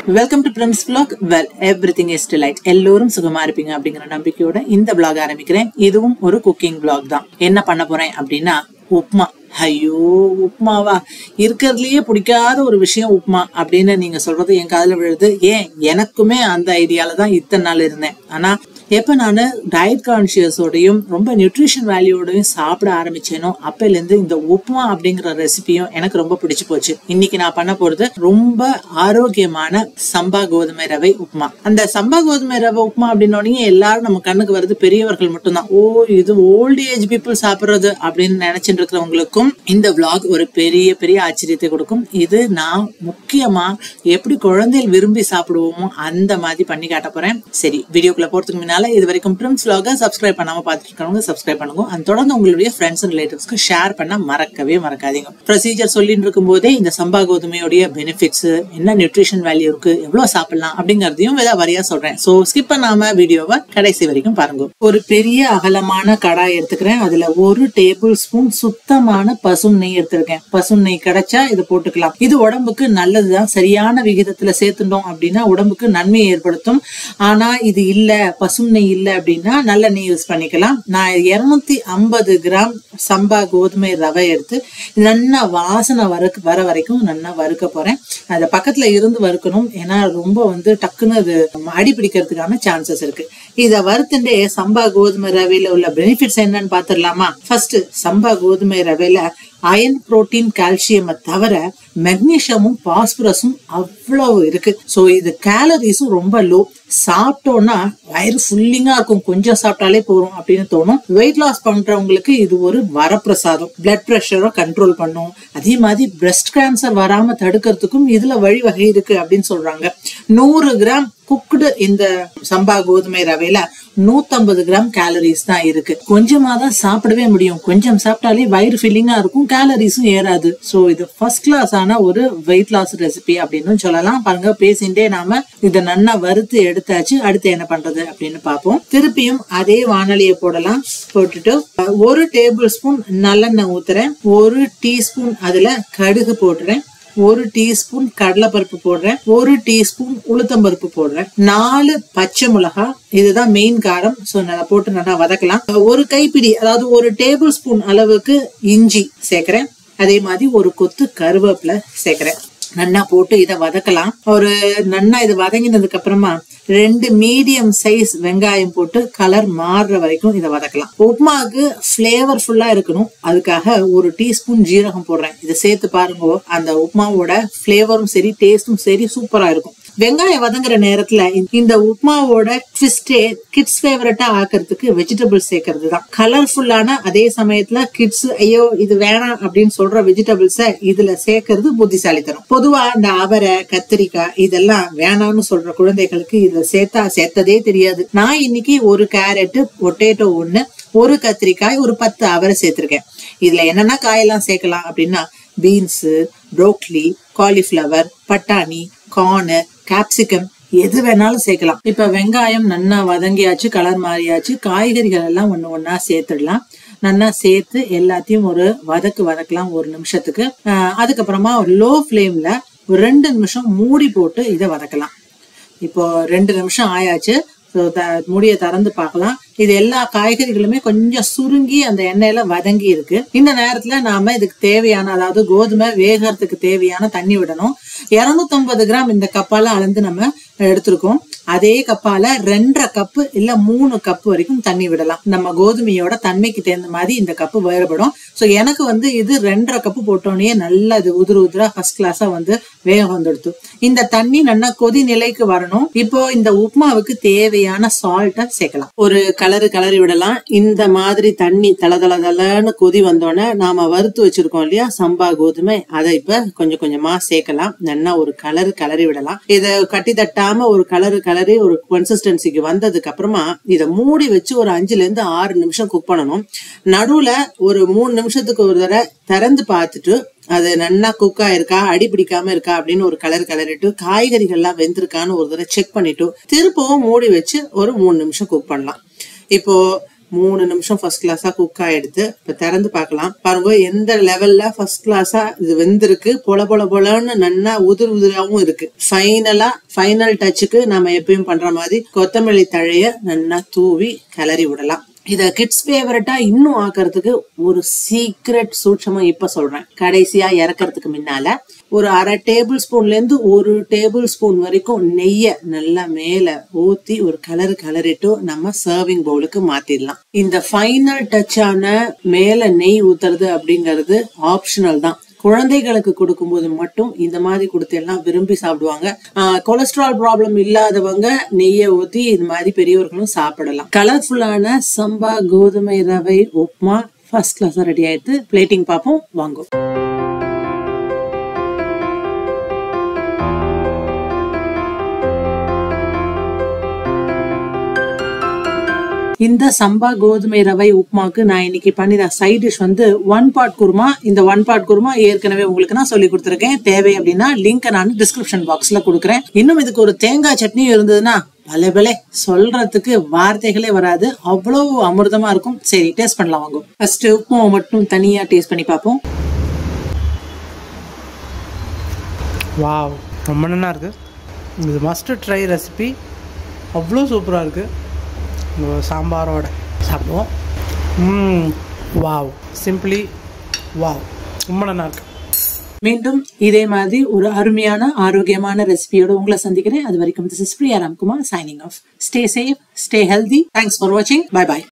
welcome to பிரிம்ஸ் vlog well everything is delight எல்லோரும் சுகமா இருப்பீங்க அப்படிங்கிற நம்பிக்கையோட இந்த vlog ஆரம்பிக்கிறேன் இதுவும் ஒரு குக்கிங் vlog தான் என்ன பண்ண போறேன் அப்படின்னா உப்மா ஐயோ உப்மாவா இருக்கிறதுலயே பிடிக்காத ஒரு விஷயம் உப்மா அப்படின்னு நீங்க சொல்றது என் காதுல விழுது ஏன் எனக்குமே அந்த ஐடியால தான் இத்தனை நாள் இருந்தேன் ஆனா எப்ப நான் டயட் கான்சியஸோடையும் ரொம்ப நியூட்ரிஷன் வேல்யூவோடையும் சாப்பிட ஆரம்பிச்சேனோ அப்பையிலேருந்து இந்த உப்புமா அப்படிங்கிற ரெசிபியும் எனக்கு ரொம்ப பிடிச்சு போச்சு இன்னைக்கு நான் பண்ண போறது ரொம்ப ஆரோக்கியமான சம்பா கோதுமை ரவை உப்புமா அந்த சம்பா கோதுமை ரவை உப்புமா அப்படின்னோடனே எல்லாரும் நம்ம கண்ணுக்கு வருது பெரியவர்கள் மட்டும்தான் ஓ இது ஓல்டு ஏஜ் பீப்புள் சாப்பிடுறது அப்படின்னு நினைச்சிட்டு இருக்கிறவங்களுக்கும் இந்த vlog ஒரு பெரிய பெரிய ஆச்சரியத்தை கொடுக்கும் இது நான் முக்கியமா எப்படி குழந்தைகள் விரும்பி சாப்பிடுவோமோ அந்த மாதிரி பண்ணி காட்ட போறேன் சரி வீடியோக்குள்ள போறதுக்கு முன்னால இது வரைக்கும் ட்ரிம்ஸ் vlog சப்ஸ்கிரைப் பண்ணாம பார்த்துட்டு இருக்கவங்க சப்ஸ்கிரைப் பண்ணுங்க and தொடர்ந்து உங்களுடைய ஃப்ரெண்ட்ஸ் அண்ட் ரிலேட்டிவ்ஸ்க்கு ஷேர் பண்ண மறக்கவே மறக்காதீங்க ப்ரொசீஜர் சொல்லிட்டு இருக்கும் போதே இந்த சம்பா கோதுமையுடைய பெனிஃபிட்ஸ் என்ன நியூட்ரிஷன் வேல்யூ இருக்கு எவ்வளவு சாப்பிடலாம் அப்படிங்கறதையும் வித வரியா சொல்றேன் சோ ஸ்கிப் பண்ணாம வீடியோவை கடைசி வரைக்கும் பாருங்க ஒரு பெரிய அகலமான கடாய் எடுத்துக்கிறேன் அதுல ஒரு டேபிள் ஸ்பூன் சுத்தமான பசும் நெய் எடுத்திருக்கேன் பசும் நெய் கிடைச்சா இது போட்டுக்கலாம் இது உடம்புக்கு நல்லதுதான் சரியான விகிதத்துல சேர்த்துட்டோம் அப்படின்னா உடம்புக்கு நன்மையை ஏற்படுத்தும் ஆனா இது இல்ல பசும் நெய் இல்ல அப்படின்னா நல்ல நெய் யூஸ் பண்ணிக்கலாம் நான் இருநூத்தி ஐம்பது கிராம் சம்பா கோதுமை ரவை எடுத்து நல்லா வாசனை வர வர வரைக்கும் நல்லா வறுக்க போறேன் அது பக்கத்துல இருந்து வறுக்கணும் ஏன்னா ரொம்ப வந்து டக்குன்னு அது அடி பிடிக்கிறதுக்கான சான்சஸ் இருக்கு இத வறுத்துட்டே சம்பா கோதுமை ரவையில உள்ள பெனிஃபிட்ஸ் என்னன்னு பாத்துடலாமா ஃபர்ஸ்ட் சம்பா கோதுமை ரவையில அயன் புரோட்டீன் கால்சியம் தவிர மெக்னீசியமும் பாஸ்பரஸும் அவ்வளவு இருக்கு சோ இது கேலரிஸும் ரொம்ப லோ சாப்பிட்டோம்னா வயிறு ஃபுல்லிங்கா இருக்கும் கொஞ்சம் சாப்பிட்டாலே போறோம் அப்படின்னு தோணும் வெயிட் லாஸ் பண்றவங்களுக்கு இது ஒரு வரப்பிரசாதம் பிளட் ப்ரெஷரை கண்ட்ரோல் பண்ணும் அதே மாதிரி பிரஸ்ட் கேன்சர் வராம தடுக்கிறதுக்கும் இதுல வழிவகை இருக்கு அப்படின்னு சொல்றாங்க நூறு கிராம் குக்குடு இந்த சம்பா கோதுமை ரவையில நூத்தம்பது கிராம் கேலரிஸ் தான் இருக்கு கொஞ்சமா தான் சாப்பிடவே முடியும் கொஞ்சம் சாப்பிட்டாலே வயிறு ஃபில்லிங்கா இருக்கும் கேலரிஸும் ஏறாது சோ இது ஃபர்ஸ்ட் கிளாஸ் ஆன ஒரு வெயிட் லாஸ் ரெசிபி அப்படின்னு சொல்லலாம் பாருங்க பேசிண்டே நாம இதை நல்லா வறுத்து எடுத்தாச்சு அடுத்து என்ன பண்றது அப்படின்னு பார்ப்போம் திருப்பியும் அதே வானலியை போடலாம் போட்டுட்டு ஒரு டேபிள் ஸ்பூன் நல்லெண்ணெய் ஊத்துறேன் ஒரு டீஸ்பூன் அதுல கடுகு போட்டுறேன் ஒரு டீஸ்பூன் கடலைப்பருப்பு போடுறேன் ஒரு டீஸ்பூன் உளுத்தம்பருப்பு போடுறேன் நாலு பச்சை மிளகாய் இதுதான் மெயின் காரம் ஸோ நல்லா போட்டு நல்லா வதக்கலாம் ஒரு கைப்பிடி அதாவது ஒரு டேபிள் ஸ்பூன் அளவுக்கு இஞ்சி சேர்க்கிறேன் அதே மாதிரி ஒரு கொத்து கருவேப்பிலை சேர்க்கிறேன் நன்னா போட்டு இதை வதக்கலாம் ஒரு நன்னா இது வதங்கினதுக்கு அப்புறமா ரெண்டு மீடியம் சைஸ் வெங்காயம் போட்டு கலர் மாறுற வரைக்கும் இதை வதக்கலாம் உப்மாவுக்கு ஃபிளேவர்ஃபுல்லா இருக்கணும் அதுக்காக ஒரு டீஸ்பூன் ஜீரகம் போடுறேன் இதை சேர்த்து பாருங்க அந்த உப்மாவோட ஃபிளேவரும் சரி டேஸ்டும் சரி சூப்பரா இருக்கும் வெங்காயம் வதங்குற நேரத்துல இந்த உப்மாவோட ட்விஸ்டே கிட்ஸ் ஃபேவரட்டா ஆக்கிறதுக்கு வெஜிடபிள்ஸ் சேர்க்கறது தான் கலர்ஃபுல்லான அதே சமயத்துல கிட்ஸ் ஐயோ இது வேணாம் அப்படின்னு சொல்ற வெஜிடபிள்ஸ இதுல சேர்க்கறது புத்திசாலித்தனம் பொதுவா இந்த அவரை கத்திரிக்காய் இதெல்லாம் வேணாம்னு சொல்ற குழந்தைகளுக்கு இதுல சேர்த்தா சேர்த்ததே தெரியாது நான் இன்னைக்கு ஒரு கேரட் பொட்டேட்டோ ஒண்ணு ஒரு கத்திரிக்காய் ஒரு பத்து அவரை சேர்த்திருக்கேன் இதுல என்னென்ன காயெல்லாம் சேர்க்கலாம் அப்படின்னா பீன்ஸ் ப்ரோக்லி காலிஃபிளவர் பட்டாணி கார்னு கேப்சிகம் எது வேணாலும் சேர்க்கலாம் இப்ப வெங்காயம் நல்லா வதங்கியாச்சு கலர் மாறியாச்சு காய்கறிகள் எல்லாம் ஒண்ணு ஒன்னா சேர்த்துடலாம் நல்லா சேர்த்து எல்லாத்தையும் ஒரு வதக்கு வதக்கலாம் ஒரு நிமிஷத்துக்கு அதுக்கப்புறமா ஒரு லோ ஃப்ளேம்ல ஒரு ரெண்டு நிமிஷம் மூடி போட்டு இதை வதக்கலாம் இப்போ ரெண்டு நிமிஷம் ஆயாச்சு முடிய திறந்து பார்க்கலாம் இது எல்லா காய்கறிகளுமே கொஞ்சம் சுருங்கி அந்த எண்ணெயில வதங்கி இருக்கு இந்த நேரத்துல நாம இதுக்கு தேவையான அதாவது கோதுமை வேகறதுக்கு தேவையான தண்ணி விடணும் இருநூத்தம்பது கிராம் இந்த கப்பால அளந்து நம்ம எடுத்திருக்கோம் அதே கப்பால ரெண்டரை கப்பு இல்ல மூணு கப்பு வரைக்கும் தண்ணி விடலாம் நம்ம கோதுமையோட தன்மைக்கு தகுந்த மாதிரி இந்த கப்பு வேறுபடும் ஸோ எனக்கு வந்து இது ரெண்டரை கப்பு போட்டோன்னே நல்லா இது உதிர உதிரா ஃபர்ஸ்ட் கிளாஸா வந்து வேகம் வந்துடுத்து இந்த தண்ணி நல்லா கொதி நிலைக்கு வரணும் இப்போ இந்த உப்மாவுக்கு தேவையான சால்ட்டை சேர்க்கலாம் ஒரு கலரு கலரி விடலாம் இந்த மாதிரி தண்ணி தள தள தளன்னு கொதி வந்தோடனே நாம வறுத்து வச்சிருக்கோம் இல்லையா சம்பா கோதுமை அதை இப்ப கொஞ்சம் கொஞ்சமா சேர்க்கலாம் நல்லா ஒரு கலரு கலரி விடலாம் இதை கட்டி தட்டாம ஒரு கலரு கலரி ஒரு கன்சிஸ்டன்சிக்கு வந்ததுக்கு அப்புறமா இதை மூடி வச்சு ஒரு அஞ்சுல இருந்து ஆறு நிமிஷம் குக் பண்ணணும் நடுவுல ஒரு மூணு நிமிஷத்துக்கு ஒரு தடவை திறந்து பார்த்துட்டு அது நல்லா குக் ஆயிருக்கா அடி பிடிக்காம இருக்கா அப்படின்னு ஒரு கலர் கலரிட்டு காய்கறிகள்லாம் வெந்திருக்கான்னு ஒரு தடவை செக் பண்ணிட்டு திருப்பவும் மூடி வச்சு ஒரு மூணு நிமிஷம் குக் பண்ணலாம் இப்போ மூணு நிமிஷம் ஃபர்ஸ்ட் கிளாஸா குக் ஆயிடுது இப்ப திறந்து பார்க்கலாம் பாருங்க எந்த லெவல்ல ஃபர்ஸ்ட் கிளாஸா இது வெந்திருக்கு பொல பொல பொலன்னு நன்னா உதிர் உதிராவும் இருக்கு ஃபைனலா ஃபைனல் டச்சுக்கு நாம எப்பயும் பண்ற மாதிரி கொத்தமல்லி தழைய நன்னா தூவி கிளறி விடலாம் இத கிட்ஸ் ஃபேவரட்டா இன்னும் ஆக்கிறதுக்கு ஒரு சீக்ரெட் சூட்சமும் இப்ப சொல்றேன் கடைசியா இறக்கறதுக்கு முன்னால ஒரு அரை டேபிள் ஸ்பூன்ல இருந்து ஒரு டேபிள் ஸ்பூன் வரைக்கும் நெய்ய நல்லா மேல ஊத்தி ஒரு கலர் கலரிட்டு நம்ம சர்விங் பவுலுக்கு மாத்திடலாம் இந்த ஃபைனல் டச்சான மேல நெய் ஊத்துறது அப்படிங்கிறது ஆப்ஷனல் தான் குழந்தைகளுக்கு கொடுக்கும்போது மட்டும் இந்த மாதிரி கொடுத்து எல்லாம் விரும்பி சாப்பிடுவாங்க கொலஸ்ட்ரால் ப்ராப்ளம் இல்லாதவங்க நெய்யை ஊத்தி இது மாதிரி பெரியவர்களும் சாப்பிடலாம் கலர்ஃபுல்லான சம்பா கோதுமை ரவை உப்மா ஃபர்ஸ்ட் கிளாஸ் ரெடி ஆயிடுது பிளேட்டிங் பார்ப்போம் வாங்கும் இந்த சம்பா கோதுமை ரவை உப்புமாக்கு நான் இன்னைக்கு பண்ணின சைட் டிஷ் வந்து ஒன் பார்ட் குருமா இந்த ஒன் பார்ட் குருமா ஏற்கனவே உங்களுக்கு நான் சொல்லி கொடுத்துருக்கேன் தேவை அப்படின்னா லிங்க் நான் டிஸ்கிரிப்ஷன் பாக்ஸ்ல கொடுக்குறேன் இன்னும் இதுக்கு ஒரு தேங்காய் சட்னியும் இருந்ததுன்னா பலே பலே சொல்றதுக்கு வார்த்தைகளே வராது அவ்வளவு அமிர்தமா இருக்கும் சரி டேஸ்ட் பண்ணலாம் வாங்க ஃபர்ஸ்ட் உப்புமாவை மட்டும் தனியா டேஸ்ட் பண்ணி பார்ப்போம் வாவ் ரொம்ப நல்லா இருக்குது இது மஸ்ட் ட்ரை ரெசிபி அவ்வளோ சூப்பராக இருக்குது இந்த சாம்பாரோட சாப்பிடுவோம் ம் வாவ் சிம்பிளி வாவ் ரொம்ப நல்லா இருக்கு மீண்டும் இதே மாதிரி ஒரு அருமையான ஆரோக்கியமான ரெசிபியோட உங்களை சந்திக்கிறேன் அது வரைக்கும் this is Priya Ramkumar signing off stay safe stay healthy thanks for வாட்சிங் பை பை